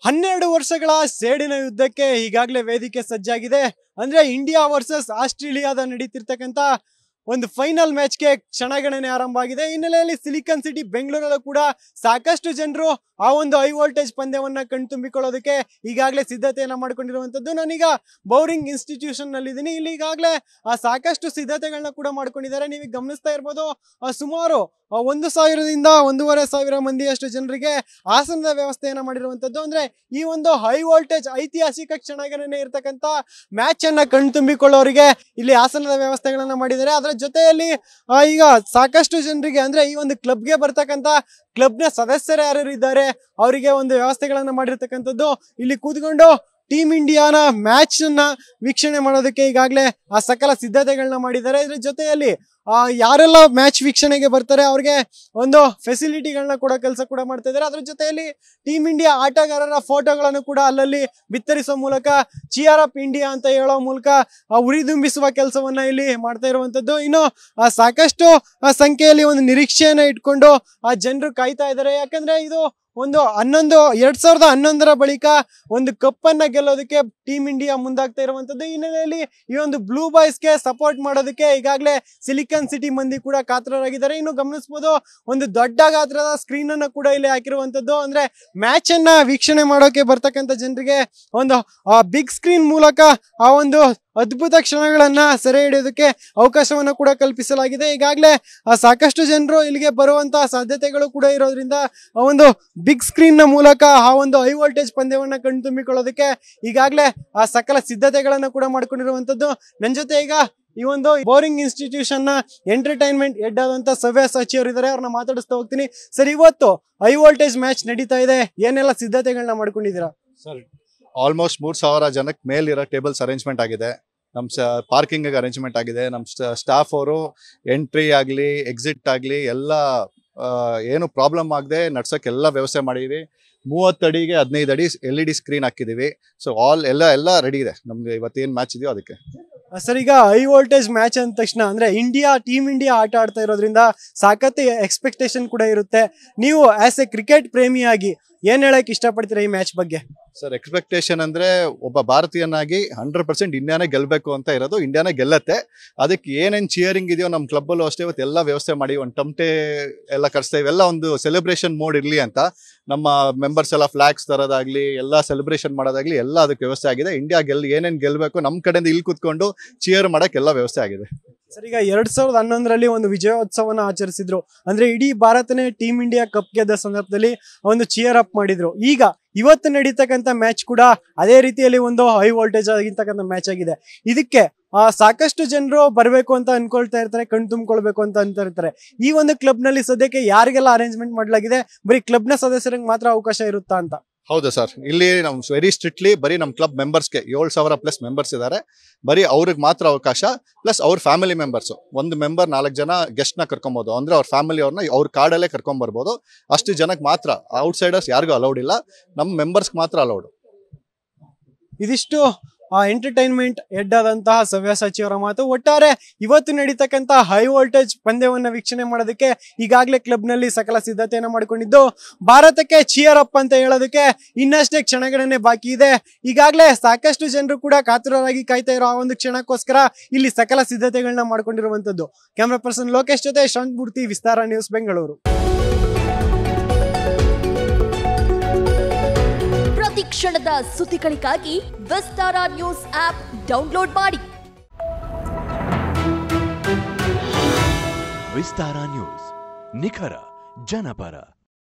ಹನ್ನೆರಡು ವರ್ಷಗಳ ಸೇಡಿನ ಯುದ್ಧಕ್ಕೆ ಈಗಾಗಲೇ ವೇದಿಕೆ ಸಜ್ಜಾಗಿದೆ ಅಂದ್ರೆ ಇಂಡಿಯಾ ವರ್ಸಸ್ ಆಸ್ಟ್ರೇಲಿಯಾದ ನಡೀತಿರ್ತಕ್ಕಂಥ ಒಂದು ಫೈನಲ್ ಮ್ಯಾಚ್ಗೆ ಕ್ಷಣಗಣನೆ ಆರಂಭ ಆಗಿದೆ ಈ ಹಿನ್ನೆಲೆಯಲ್ಲಿ ಸಿಲಿಕಾನ್ ಸಿಟಿ ಬೆಂಗಳೂರಲ್ಲೂ ಕೂಡ ಸಾಕಷ್ಟು ಜನರು ಆ ಒಂದು ಹೈ ವೋಲ್ಟೇಜ್ ಪಂದ್ಯವನ್ನ ಕಣ್ತುಂಬಿಕೊಳ್ಳೋದಕ್ಕೆ ಈಗಾಗಲೇ ಸಿದ್ಧತೆಯನ್ನ ಮಾಡ್ಕೊಂಡಿರುವಂತದ್ದು ನಾನೀಗ ಬೌರಿಂಗ್ ಇನ್ಸ್ಟಿಟ್ಯೂಷನ್ ನಲ್ಲಿ ಇದ್ದೀನಿ ಇಲ್ಲಿ ಈಗಾಗಲೇ ಆ ಸಾಕಷ್ಟು ಸಿದ್ಧತೆಗಳನ್ನ ಕೂಡ ಮಾಡ್ಕೊಂಡಿದ್ದಾರೆ ನೀವು ಗಮನಿಸ್ತಾ ಇರ್ಬೋದು ಆ ಸುಮಾರು ಆ ಒಂದು ಸಾವಿರದಿಂದ ಒಂದೂವರೆ ಸಾವಿರ ಮಂದಿಯಷ್ಟು ಜನರಿಗೆ ಆಸನದ ವ್ಯವಸ್ಥೆಯನ್ನ ಮಾಡಿರುವಂತದ್ದು ಅಂದ್ರೆ ಈ ಒಂದು ಹೈ ವೋಲ್ಟೇಜ್ ಐತಿಹಾಸಿಕ ಕ್ಷಣಗಣನೆ ಇರ್ತಕ್ಕಂಥ ಮ್ಯಾಚ್ ಅನ್ನ ಕಣ್ತುಂಬಿಕೊಳ್ಳೋರಿಗೆ ಇಲ್ಲಿ ಆಸನದ ವ್ಯವಸ್ಥೆಗಳನ್ನ ಮಾಡಿದ್ದಾರೆ ಅದರ ಜೊತೆಯಲ್ಲಿ ಆ, ಈಗ ಸಾಕಷ್ಟು ಜನರಿಗೆ ಅಂದ್ರೆ ಈ ಒಂದು ಕ್ಲಬ್ಗೆ ಬರ್ತಕ್ಕಂಥ ಕ್ಲಬ್ನ ಸದಸ್ಯರು ಯಾರ್ಯಾರು ಇದ್ದಾರೆ ಅವರಿಗೆ ಒಂದು ವ್ಯವಸ್ಥೆಗಳನ್ನ ಮಾಡಿರ್ತಕ್ಕಂಥದ್ದು ಇಲ್ಲಿ ಕೂತ್ಕೊಂಡು ಟೀಮ್ ಇಂಡಿಯಾನ ಮ್ಯಾಚ್ ಅನ್ನ ವೀಕ್ಷಣೆ ಮಾಡೋದಕ್ಕೆ ಈಗಾಗಲೇ ಆ ಸಕಲ ಸಿದ್ಧತೆಗಳನ್ನ ಮಾಡಿದ್ದಾರೆ ಇದ್ರ ಜೊತೆಯಲ್ಲಿ ಆ ಯಾರೆಲ್ಲ ಮ್ಯಾಚ್ ವೀಕ್ಷಣೆಗೆ ಬರ್ತಾರೆ ಅವ್ರಿಗೆ ಒಂದು ಫೆಸಿಲಿಟಿಗಳನ್ನ ಕೊಡೋ ಕೆಲಸ ಕೂಡ ಮಾಡ್ತಾ ಇದ್ದಾರೆ ಅದ್ರ ಜೊತೆಯಲ್ಲಿ ಟೀಮ್ ಇಂಡಿಯಾ ಆಟಗಾರರ ಫೋಟೋಗಳನ್ನು ಕೂಡ ಅಲ್ಲಲ್ಲಿ ಬಿತ್ತರಿಸೋ ಮೂಲಕ ಚಿಯರ್ ಅಪ್ ಇಂಡಿಯಾ ಅಂತ ಹೇಳೋ ಮೂಲಕ ಆ ಉರಿದುಂಬಿಸುವ ಕೆಲಸವನ್ನ ಇಲ್ಲಿ ಮಾಡ್ತಾ ಇರುವಂತದ್ದು ಇನ್ನು ಆ ಸಾಕಷ್ಟು ಆ ಸಂಖ್ಯೆಯಲ್ಲಿ ಒಂದು ನಿರೀಕ್ಷೆಯನ್ನ ಇಟ್ಕೊಂಡು ಆ ಜನರು ಕಾಯ್ತಾ ಇದ್ದಾರೆ ಯಾಕಂದ್ರೆ ಇದು ಒಂದು ಹನ್ನೊಂದು ಎರಡ್ ಸಾವಿರದ ಹನ್ನೊಂದರ ಬಳಿಕ ಒಂದು ಕಪ್ ಅನ್ನ ಗೆಲ್ಲೋದಕ್ಕೆ ಟೀಮ್ ಇಂಡಿಯಾ ಮುಂದಾಗ್ತಾ ಇರುವಂತದ್ದು ಈ ಹಿನ್ನೆಲೆಯಲ್ಲಿ ಈ ಒಂದು ಬ್ಲೂ ಬಾಯ್ಸ್ಗೆ ಸಪೋರ್ಟ್ ಮಾಡೋದಕ್ಕೆ ಈಗಾಗಲೇ ಸಿಲಿಕಾನ್ ಸಿಟಿ ಮಂದಿ ಕೂಡ ಕಾತರರಾಗಿದ್ದಾರೆ ಇನ್ನು ಗಮನಿಸಬಹುದು ಒಂದು ದೊಡ್ಡ ಗಾತ್ರದ ಸ್ಕ್ರೀನ್ ಅನ್ನ ಕೂಡ ಇಲ್ಲಿ ಹಾಕಿರುವಂತದ್ದು ಅಂದ್ರೆ ಮ್ಯಾಚ್ ಅನ್ನ ವೀಕ್ಷಣೆ ಮಾಡೋಕೆ ಬರ್ತಕ್ಕಂಥ ಜನರಿಗೆ ಒಂದು ಆ ಬಿಗ್ ಸ್ಕ್ರೀನ್ ಮೂಲಕ ಆ ಒಂದು ಅದ್ಭುತ ಕ್ಷಣಗಳನ್ನ ಸೆರೆ ಹಿಡಿಯೋದಕ್ಕೆ ಅವಕಾಶವನ್ನ ಕೂಡ ಕಲ್ಪಿಸಲಾಗಿದೆ ಈಗಾಗಲೇ ಆ ಸಾಕಷ್ಟು ಜನರು ಇಲ್ಲಿಗೆ ಬರುವಂತಹ ಸಾಧ್ಯತೆಗಳು ಕೂಡ ಇರೋದ್ರಿಂದ ಆ ಒಂದು ಬಿಗ್ ಸ್ಕ್ರೀನ್ ನ ಮೂಲಕ ಆ ಒಂದು ಹೈ ವೋಲ್ಟೇಜ್ ಪಂದ್ಯವನ್ನ ಕಣ್ತುಂಬಿಕೊಳ್ಳೋದಕ್ಕೆ ಈಗಾಗಲೇ ಆ ಸಕಲ ಸಿದ್ಧತೆಗಳನ್ನ ಕೂಡ ಮಾಡ್ಕೊಂಡಿರುವಂತದ್ದು ನನ್ನ ಜೊತೆ ಈಗ ಈ ಒಂದು ಬೋರಿಂಗ್ ಇನ್ಸ್ಟಿಟ್ಯೂಷನ್ ನ ಎಂಟರ್ಟೈನ್ಮೆಂಟ್ ಹೆಡ್ ಆದಂತ ಸವ್ಯ ಸಚಿವರು ಇದ್ದಾರೆ ಅವ್ರನ್ನ ಮಾತಾಡಿಸ್ತಾ ಹೋಗ್ತೀನಿ ಸರ್ ಇವತ್ತು ಹೈ ವೋಲ್ಟೇಜ್ ಮ್ಯಾಚ್ ನಡೀತಾ ಇದೆ ಏನೆಲ್ಲ ಸಿದ್ಧತೆಗಳನ್ನ ಮಾಡ್ಕೊಂಡಿದ್ದೀರಾ ಸರ್ ಆಲ್ಮೋಸ್ಟ್ ಮೂರ್ ಸಾವಿರ ಜನಕ್ಕೆ ಮೇಲಿರೋ ಟೇಬಲ್ಸ್ ಅರೇಂಜ್ಮೆಂಟ್ ಆಗಿದೆ ನಮ್ಮ ಪಾರ್ಕಿಂಗ್ ಅರೇಂಜ್ಮೆಂಟ್ ಆಗಿದೆ ನಮ್ಮ ಸ್ಟಾಫ್ ಅವರು ಎಂಟ್ರಿ ಆಗಲಿ ಎಕ್ಸಿಟ್ ಆಗಲಿ ಎಲ್ಲ ಆ, ಏನು ಪ್ರಾಬ್ಲಮ್ ಆಗದೆ ನಡ್ಸೋಕೆ ಎಲ್ಲ ವ್ಯವಸ್ಥೆ ಮಾಡಿದೀವಿ ಮೂವತ್ತು ಅಡಿಗೆ ಹದಿನೈದು ಅಡಿ ಎಲ್ ಇ ಡಿ ಸ್ಕ್ರೀನ್ ಹಾಕಿದೀವಿ ಸೊ ಆಲ್ ಎಲ್ಲ ಎಲ್ಲ ರೆಡಿ ಇದೆ ನಮ್ಗೆ ಇವತ್ತೇನು ಮ್ಯಾಚ್ ಇದೆಯೋ ಅದಕ್ಕೆ ಸರ್ ಈಗ ಹೈ ವೋಲ್ಟೇಜ್ ಮ್ಯಾಚ್ ಅಂದ ತಕ್ಷಣ ಅಂದ್ರೆ ಇಂಡಿಯಾ ಟೀಮ್ ಇಂಡಿಯಾ ಆಟ ಆಡ್ತಾ ಇರೋದ್ರಿಂದ ಸಾಕತ್ತೆ ಎಕ್ಸ್ಪೆಕ್ಟೇಷನ್ ಕೂಡ ಇರುತ್ತೆ ನೀವು ಆಸ್ ಎ ಕ್ರಿಕೆಟ್ ಪ್ರೇಮಿಯಾಗಿ ಏನ್ ಹೇಳಕ್ ಇಷ್ಟಪಡ್ತೀರಾ ಈ ಮ್ಯಾಚ್ ಬಗ್ಗೆ ಸರ್ ಎಕ್ಸ್ಪೆಕ್ಟೇಷನ್ ಅಂದ್ರೆ ಒಬ್ಬ ಭಾರತೀಯನಾಗಿ ಹಂಡ್ರೆಡ್ ಪರ್ಸೆಂಟ್ ಇಂಡಿಯಾನೇ ಗೆಲ್ಲಬೇಕು ಅಂತ ಇರೋದು ಇಂಡಿಯಾನೇ ಗೆಲ್ಲತ್ತೆ ಅದಕ್ಕೆ ಏನೇನು ಚಿಯರಿಂಗ್ ಇದೆಯೋ ನಮ್ಮ ಕ್ಲಬ್ಬಲ್ಲೂ ಅಷ್ಟೇ ಇವತ್ತು ಎಲ್ಲ ವ್ಯವಸ್ಥೆ ಮಾಡಿ ಒಂದು ಟಮ್ಟೆ ಎಲ್ಲ ಕರ್ಸ್ತಾ ಇವೆಲ್ಲ ಒಂದು ಸೆಲೆಬ್ರೇಷನ್ ಮೋಡ್ ಇರಲಿ ಅಂತ ನಮ್ಮ ಮೆಂಬರ್ಸ್ ಎಲ್ಲ ಫ್ಲಾಗ್ಸ್ ತರೋದಾಗ್ಲಿ ಎಲ್ಲ ಸೆಲೆಬ್ರೇಷನ್ ಮಾಡೋದಾಗ್ಲಿ ಎಲ್ಲ ಅದಕ್ಕೆ ವ್ಯವಸ್ಥೆ ಆಗಿದೆ ಇಂಡಿಯಾ ಗೆಲ್ ಏನೇನು ಗೆಲ್ಲಬೇಕು ನಮ್ಮ ಕಡೆಯಿಂದ ಇಲ್ಲಿ ಕೂತ್ಕೊಂಡು ಚಿಯರ್ ಮಾಡಕ್ಕೆ ಎಲ್ಲ ವ್ಯವಸ್ಥೆ ಆಗಿದೆ ಸರ್ ಈಗ ಎರಡ್ ಸಾವಿರದ ಹನ್ನೊಂದರಲ್ಲಿ ಒಂದು ವಿಜಯೋತ್ಸವನ ಆಚರಿಸಿದ್ರು ಅಂದ್ರೆ ಇಡೀ ಭಾರತನೇ ಟೀಮ್ ಇಂಡಿಯಾ ಕಪ್ ಗೆದ್ದ ಸಂದರ್ಭದಲ್ಲಿ ಒಂದು ಚಿಯರ್ ಅಪ್ ಮಾಡಿದ್ರು ಈಗ ಇವತ್ತು ನಡೀತಕ್ಕಂಥ ಮ್ಯಾಚ್ ಕೂಡ ಅದೇ ರೀತಿಯಲ್ಲಿ ಒಂದು ಹೈ ವೋಲ್ಟೇಜ್ ಆಗಿರ್ತಕ್ಕಂಥ ಮ್ಯಾಚ್ ಆಗಿದೆ ಇದಕ್ಕೆ ಆ, ಸಾಕಷ್ಟು ಜನರು ಬರಬೇಕು ಅಂತ ಅನ್ಕೊಳ್ತಾ ಇರ್ತಾರೆ ಕಣ್ ತುಂಬಿಕೊಳ್ಬೇಕು ಅಂತ ಅಂತ ಇರ್ತಾರೆ ಈ ಒಂದು ಕ್ಲಬ್ ನಲ್ಲಿ ಸದ್ಯಕ್ಕೆ ಯಾರಿಗೆಲ್ಲ ಅರೇಂಜ್ಮೆಂಟ್ ಮಾಡಲಾಗಿದೆ ಬರೀ ಕ್ಲಬ್ ನ ಸದಸ್ಯರಿಗೆ ಮಾತ್ರ ಅವಕಾಶ ಇರುತ್ತಾ ಅಂತ ಹೌದು ಸರ್ ಇಲ್ಲಿ ನಮ್ ವೆರಿ ಸ್ಟ್ರಿಕ್ಟ್ಲಿ ಬರೀ ನಮ್ಮ ಕ್ಲಬ್ ಮೆಂಬರ್ಸ್ಗೆ ಏಳು ಸಾವಿರ ಪ್ಲಸ್ ಮೆಂಬರ್ಸ್ ಇದ್ದಾರೆ ಬರೀ ಅವ್ರಿಗೆ ಮಾತ್ರ ಅವಕಾಶ ಪ್ಲಸ್ ಅವ್ರ ಫ್ಯಾಮಿಲಿ ಮೆಂಬರ್ಸ್ ಒಂದು ಮೆಂಬರ್ ನಾಲ್ಕು ಜನ ಗೆಸ್ಟ್ನ ಕರ್ಕೊಬೋದು ಅಂದ್ರೆ ಅವ್ರ ಫ್ಯಾಮಿಲಿ ಅವ್ರನ್ನ ಅವ್ರ ಕಾರ್ಡಲ್ಲೇ ಕರ್ಕೊಂಬರ್ಬೋದು ಅಷ್ಟು ಜನಕ್ಕೆ ಮಾತ್ರ ಔಟ್ಸೈಡರ್ಸ್ ಯಾರಿಗೂ ಅಲೌಡ್ ಇಲ್ಲ ನಮ್ಮ ಮೆಂಬರ್ಸ್ಗೆ ಮಾತ್ರ ಅಲೌಡ್ ಇದಿಷ್ಟು ಆ ಎಂಟರ್ಟೈನ್ಮೆಂಟ್ ಹೆಡ್ ಆದಂತಹ ಸವ್ಯ ಸಚಿವರ ಮಾತು ಒಟ್ಟಾರೆ ಇವತ್ತು ನಡೀತಕ್ಕಂತ ಹೈ ವೋಲ್ಟೇಜ್ ಪಂದ್ಯವನ್ನ ವೀಕ್ಷಣೆ ಮಾಡೋದಕ್ಕೆ ಈಗಾಗಲೇ ಕ್ಲಬ್ ನಲ್ಲಿ ಸಕಲ ಸಿದ್ಧತೆಯನ್ನ ಮಾಡಿಕೊಂಡಿದ್ದು ಭಾರತಕ್ಕೆ ಚಿಯರ್ ಅಪ್ ಅಂತ ಹೇಳೋದಕ್ಕೆ ಇನ್ನಷ್ಟೇ ಕ್ಷಣಗಣನೆ ಬಾಕಿ ಇದೆ ಈಗಾಗಲೇ ಸಾಕಷ್ಟು ಜನರು ಕೂಡ ಕಾತುರರಾಗಿ ಕಾಯ್ತಾ ಇರೋ ಆ ಒಂದು ಕ್ಷಣಕ್ಕೋಸ್ಕರ ಇಲ್ಲಿ ಸಕಲ ಸಿದ್ಧತೆಗಳನ್ನ ಮಾಡ್ಕೊಂಡಿರುವಂತದ್ದು ಕ್ಯಾಮ್ರಾ ಪರ್ಸನ್ ಲೋಕೇಶ್ ಜೊತೆ ಶಾಂತಮೂರ್ತಿ ವಿಸ್ತಾರ ನ್ಯೂಸ್ ಬೆಂಗಳೂರು ಪ್ರತಿ ಕ್ಷಣದ ಸುದ್ದಿಗಳಿಗಾಗಿ ವಿಸ್ತಾರ ನ್ಯೂಸ್ ಆಪ್ ಡೌನ್ಲೋಡ್ ಮಾಡಿ ವಿಸ್ತಾರ ನ್ಯೂಸ್ ನಿಖರ ಜನಪರ